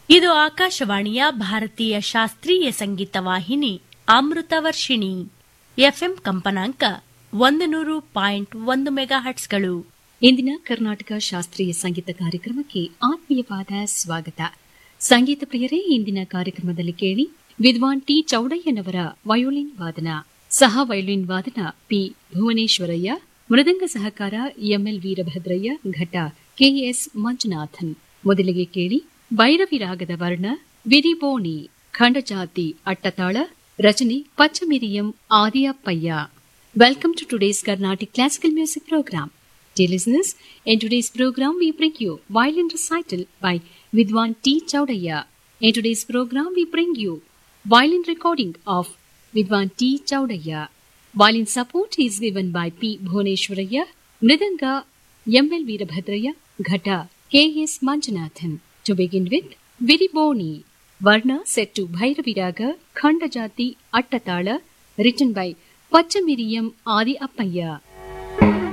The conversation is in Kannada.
ಇದು ಆಕಾಶವಾಣಿಯ ಭಾರತೀಯ ಶಾಸ್ತ್ರೀಯ ಸಂಗೀತ ವಾಹಿನಿ ಅಮೃತ ವರ್ಷಿಣಿ ಎಫ್ಎಂ ಕಂಪನಾಂಕ ಒಂದು ನೂರು ಪಾಯಿಂಟ್ ಒಂದು ಮೆಗಾ ಹಟ್ಸ್ಗಳು ಇಂದಿನ ಕರ್ನಾಟಕ ಶಾಸ್ತ್ರೀಯ ಸಂಗೀತ ಕಾರ್ಯಕ್ರಮಕ್ಕೆ ಆತ್ಮೀಯವಾದ ಸ್ವಾಗತ ಸಂಗೀತ ಪ್ರಿಯರೇ ಇಂದಿನ ಕಾರ್ಯಕ್ರಮದಲ್ಲಿ ಕೇಳಿ ವಿದ್ವಾನ್ ಟಿ ಚೌಡಯ್ಯನವರ ವಯೋಲಿನ್ ವಾದನ ಸಹ ವಯೋಲಿನ್ ವಾದನ ಪಿ ಭುವನೇಶ್ವರಯ್ಯ ಮೃದಂಗ ಸಹಕಾರ ಎಂಎಲ್ ವೀರಭದ್ರಯ್ಯ ಘಟ ಕೆಎಸ್ ಮಂಜುನಾಥನ್ ಮೊದಲಿಗೆ ಕೇಳಿ ಭೈರವಿ ರಾಗದ ವರ್ಣ ವಿರಿಬೋಣಿ ಖಂಡಜಾತಿ ಅಟ್ಟತಾಳ ರಚನೆ ಪಚ್ಚಮಿರಿಯಂ ಆದಿಯಪ್ಪಯ್ಯ Welcome to today's Carnatic Classical Music Program. Dear listeners, in today's program we bring you violin recital by Vidwan T. Chaudaya. In today's program we bring you violin recording of Vidwan T. Chaudaya. Violin support is given by P. Bhuneshwaraya, Mridanga M.L. Veerabhadraya, Ghata K.S. Manjanathan. To begin with, Viriboni, Varna set to Bhairaviraga, Khandajati, Attatala, written by Pachamiriam Adi Appaya.